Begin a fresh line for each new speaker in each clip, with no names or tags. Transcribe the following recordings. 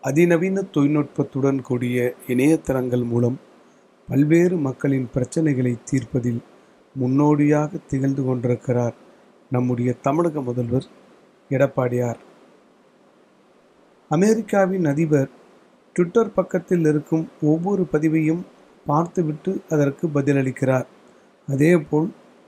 அதிநவீன தொழில்நுட்பத்துடன் கூடிய இணையதளங்கள் மூலம் பல்வேறு மக்களின் பிரச்சனைகளை தீர்ப்பதில் முன்னோடியாக திகழ்ந்து கொண்டிருக்கிறார் நம்முடைய தமிழக முதல்வர் எடப்பாடியார் அமெரிக்காவின் அதிபர் ட்விட்டர் பக்கத்தில் இருக்கும் ஒவ்வொரு பதிவையும் பார்த்துவிட்டு அதற்கு பதிலளிக்கிறார் அதேபோல்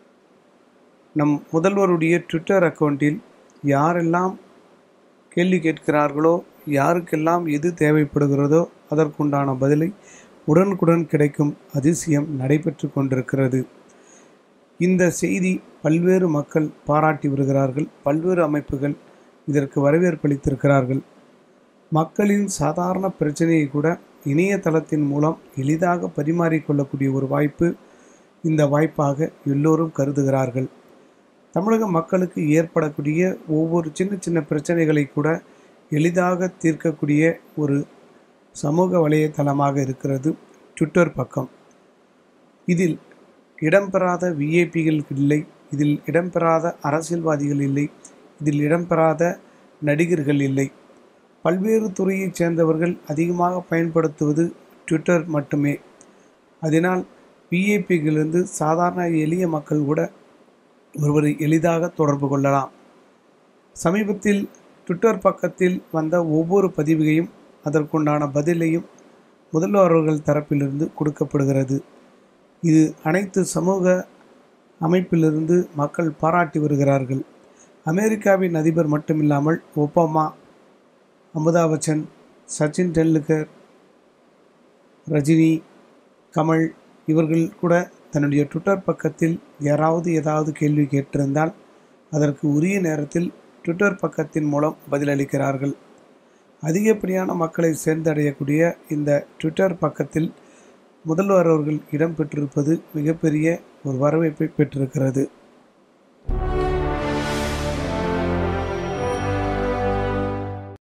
நம் முதல்வருடைய ட்விட்டர் அக்கௌண்ட்டில் யாரெல்லாம் கேள்வி கேட்கிறார்களோ யாருக்கெல்லாம் எது தேவைப்படுகிறதோ அதற்குண்டான பதிலை உடனுக்குடன் கிடைக்கும் அதிசயம் நடைபெற்று கொண்டிருக்கிறது இந்த செய்தி பல்வேறு மக்கள் பாராட்டி வருகிறார்கள் பல்வேறு அமைப்புகள் இதற்கு வரவேற்பளித்திருக்கிறார்கள் மக்களின் சாதாரண பிரச்சனையை கூட இணையதளத்தின் மூலம் எளிதாக பரிமாறிக்கொள்ளக்கூடிய ஒரு வாய்ப்பு இந்த வாய்ப்பாக எல்லோரும் கருதுகிறார்கள் தமிழக மக்களுக்கு ஏற்படக்கூடிய ஒவ்வொரு சின்ன சின்ன பிரச்சனைகளை கூட எளிதாக தீர்க்கக்கூடிய ஒரு சமூக வலைத்தளமாக இருக்கிறது ட்விட்டர் பக்கம் இதில் இடம்பெறாத விஐபிகள் இல்லை இதில் இடம்பெறாத அரசியல்வாதிகள் இல்லை இதில் இடம்பெறாத நடிகர்கள் இல்லை பல்வேறு துறையைச் சேர்ந்தவர்கள் அதிகமாக பயன்படுத்துவது ட்விட்டர் மட்டுமே அதனால் விஐபிகளிலிருந்து சாதாரண எளிய மக்கள் கூட ஒருவரை எளிதாக தொடர்பு கொள்ளலாம் சமீபத்தில் ட்விட்டர் பக்கத்தில் வந்த ஒவ்வொரு பதிவுகையும் அதற்குண்டான பதிலையும் முதல்வர் அவர்கள் தரப்பிலிருந்து கொடுக்கப்படுகிறது இது அனைத்து சமூக அமைப்பிலிருந்து மக்கள் பாராட்டி வருகிறார்கள் அமெரிக்காவின் அதிபர் மட்டுமில்லாமல் ஒபாமா அமிதாப் பச்சன் சச்சின் டெண்டுல்கர் ரஜினி கமல் இவர்கள் கூட தன்னுடைய ட்விட்டர் பக்கத்தில் யாராவது ஏதாவது கேள்வி கேட்டிருந்தால் அதற்கு உரிய நேரத்தில் ட்விட்டர் பக்கத்தின் மூலம் பதிலளிக்கிறார்கள் அதிகப்படியான மக்களை சேர்ந்தடையக்கூடிய இந்த ட்விட்டர் பக்கத்தில் முதல்வர் அவர்கள் இடம்பெற்றிருப்பது மிகப்பெரிய ஒரு வரவேற்பை பெற்றிருக்கிறது